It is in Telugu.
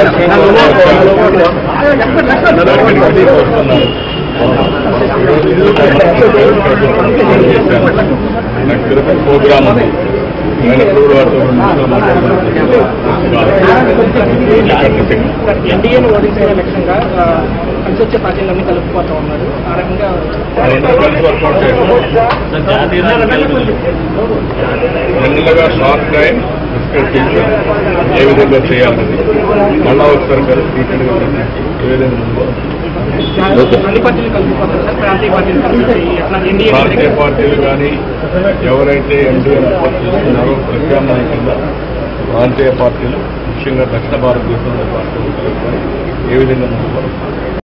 అందరికీ వస్తున్నారు నాకు తిరుపతి ప్రోగ్రామ్ ఉంది నేను ఎప్పుడు వారితో మాట్లాడుతున్నాను ఎన్డీఏను ఓడించే లక్ష్యంగా ఆ, కలిసి వచ్చే పార్టీలన్నీ కలుపుకోతా ఉన్నారు ఆ రకంగా మెల్లగా షార్ట్ టైం డిస్కస్ చేసి ఏ విధంగా చేయాలని మళ్ళా ఒకసారి కలిసి డీటెయిల్ గా చర్చించి ఏ విధంగా ముందు అన్ని పార్టీలు కలుపుకోతారు సార్ ప్రాంతీయ పార్టీలు కలిపి ఎట్లా ఎన్డీఏ ప్రాంతీయ పార్టీలు కానీ ఎవరైతే ఎన్డీఏ సపోర్ట్ చేస్తున్నారో ప్రత్యామ్నాయ కింద ప్రాంతీయ పార్టీలు ముఖ్యంగా దక్షిణ భారతదేశంలో పార్టీలు కలుపుకొని ఏ విధంగా ముందుకు